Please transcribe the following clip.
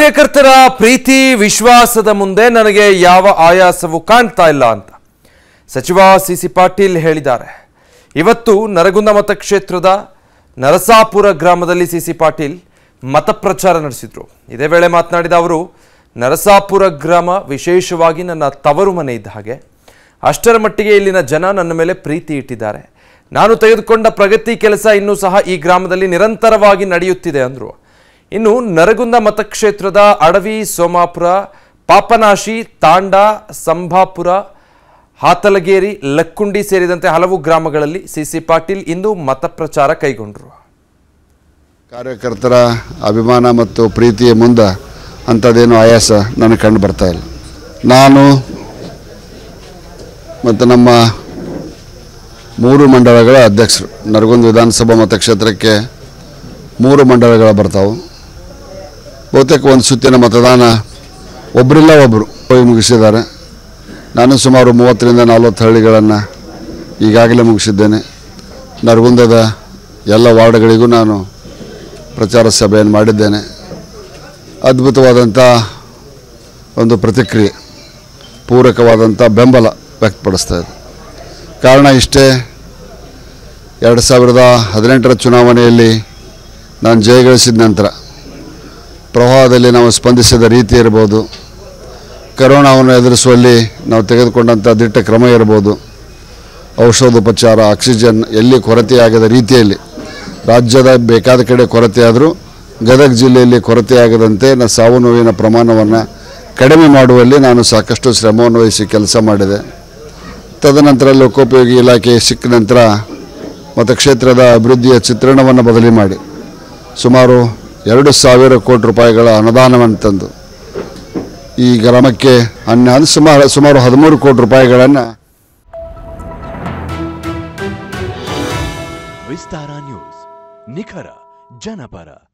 ಕಾರ್ಯಕರ್ತರ ಪ್ರೀತಿ ವಿಶ್ವಾಸದ ಮುಂದೆ ನನಗೆ ಯಾವ ಆಯಾಸವೂ ಕಾಣ್ತಾ ಇಲ್ಲ ಅಂತ ಸಚಿವ ಸಿ ಸಿ ಪಾಟೀಲ್ ಹೇಳಿದ್ದಾರೆ ಇವತ್ತು ನರಗುಂದ ಮತಕ್ಷೇತ್ರದ ನರಸಾಪುರ ಗ್ರಾಮದಲ್ಲಿ ಸಿ ಸಿ ಪಾಟೀಲ್ ಮತಪ್ರಚಾರ ನಡೆಸಿದ್ರು ಇದೇ ವೇಳೆ ಮಾತನಾಡಿದ ಅವರು ನರಸಾಪುರ ಗ್ರಾಮ ವಿಶೇಷವಾಗಿ ನನ್ನ ತವರು ಮನೆ ಇದ್ದ ಹಾಗೆ ಅಷ್ಟರ ಮಟ್ಟಿಗೆ ಇಲ್ಲಿನ ಜನ ನನ್ನ ಮೇಲೆ ಪ್ರೀತಿ ಇಟ್ಟಿದ್ದಾರೆ ನಾನು ತೆಗೆದುಕೊಂಡ ಪ್ರಗತಿ ಕೆಲಸ ಇನ್ನೂ ಸಹ ಈ ಗ್ರಾಮದಲ್ಲಿ ನಿರಂತರವಾಗಿ ನಡೆಯುತ್ತಿದೆ ಅಂದರು ಇನ್ನು ನರಗುಂದ ಮತಕ್ಷೇತ್ರದ ಅಡವಿ ಸೋಮಾಪುರ ಪಾಪನಾಶಿ ತಾಂಡ ಸಂಭಾಪುರ ಹಾತಲಗೇರಿ ಲಕ್ಕುಂಡಿ ಸೇರಿದಂತೆ ಹಲವು ಗ್ರಾಮಗಳಲ್ಲಿ ಸಿಸಿ ಪಾಟೀಲ್ ಇಂದು ಮತಪ್ರಚಾರ ಕೈಗೊಂಡರು ಕಾರ್ಯಕರ್ತರ ಅಭಿಮಾನ ಮತ್ತು ಪ್ರೀತಿಯ ಮುಂದೆ ಅಂಥದ್ದೇನು ಆಯಾಸ ನನಗೆ ಕಂಡು ಬರ್ತಾ ಇಲ್ಲ ನಾನು ಮತ್ತು ನಮ್ಮ ಮೂರು ಮಂಡಳಗಳ ಅಧ್ಯಕ್ಷರು ನರಗುಂದ ವಿಧಾನಸಭಾ ಮತಕ್ಷೇತ್ರಕ್ಕೆ ಮೂರು ಮಂಡಳಗಳ ಬರ್ತಾವೆ ಬಹುತೇಕ ಒಂದು ಸುತ್ತಿನ ಮತದಾನ ಒಬ್ಬರಿಲ್ಲ ಒಬ್ಬರು ಹೋಗಿ ಮುಗಿಸಿದ್ದಾರೆ ನಾನು ಸುಮಾರು ಮೂವತ್ತರಿಂದ ನಲವತ್ತು ಹಳ್ಳಿಗಳನ್ನು ಈಗಾಗಲೇ ಮುಗಿಸಿದ್ದೇನೆ ನರಗುಂದದ ಎಲ್ಲ ವಾರ್ಡ್ಗಳಿಗೂ ನಾನು ಪ್ರಚಾರ ಸಭೆಯನ್ನು ಮಾಡಿದ್ದೇನೆ ಅದ್ಭುತವಾದಂಥ ಒಂದು ಪ್ರತಿಕ್ರಿಯೆ ಪೂರಕವಾದಂಥ ಬೆಂಬಲ ವ್ಯಕ್ತಪಡಿಸ್ತಾ ಇದೆ ಕಾರಣ ಇಷ್ಟೇ ಎರಡು ಸಾವಿರದ ಹದಿನೆಂಟರ ಚುನಾವಣೆಯಲ್ಲಿ ನಾನು ಜಯಗಳಿಸಿದ ನಂತರ ಪ್ರವಾಹದಲ್ಲಿ ನಾವು ಸ್ಪಂದಿಸಿದ ರೀತಿ ಇರ್ಬೋದು ಕರೋನಾವನ್ನು ಎದುರಿಸುವಲ್ಲಿ ನಾವು ತೆಗೆದುಕೊಂಡಂಥ ದಿಟ್ಟ ಕ್ರಮ ಇರ್ಬೋದು ಔಷಧೋಪಚಾರ ಆಕ್ಸಿಜನ್ ಎಲ್ಲಿ ಕೊರತೆಯಾಗದ ರೀತಿಯಲ್ಲಿ ರಾಜ್ಯದ ಬೇಕಾದ ಕಡೆ ಕೊರತೆಯಾದರೂ ಗದಗ ಜಿಲ್ಲೆಯಲ್ಲಿ ಕೊರತೆಯಾಗದಂತೆ ನ ಸಾವು ನೋವಿನ ಪ್ರಮಾಣವನ್ನು ಕಡಿಮೆ ಮಾಡುವಲ್ಲಿ ನಾನು ಸಾಕಷ್ಟು ಶ್ರಮವನ್ನು ವಹಿಸಿ ಕೆಲಸ ಮಾಡಿದೆ ತದನಂತರ ಲೋಕೋಪಯೋಗಿ ಇಲಾಖೆ ಸಿಕ್ಕ ನಂತರ ಮತಕ್ಷೇತ್ರದ ಅಭಿವೃದ್ಧಿಯ ಚಿತ್ರಣವನ್ನು ಬದಲಿ ಮಾಡಿ ಸುಮಾರು ಎರಡು ಸಾವಿರ ಕೋಟಿ ರೂಪಾಯಿಗಳ ಅನುದಾನವನ್ನು ತಂದು ಈ ಗ್ರಾಮಕ್ಕೆ ಅನ್ನ ಸುಮಾರು ಸುಮಾರು ಹದಿಮೂರು ಕೋಟಿ ರೂಪಾಯಿಗಳನ್ನು ವಿಸ್ತಾರ ನ್ಯೂಸ್ ನಿಖರ ಜನಪರ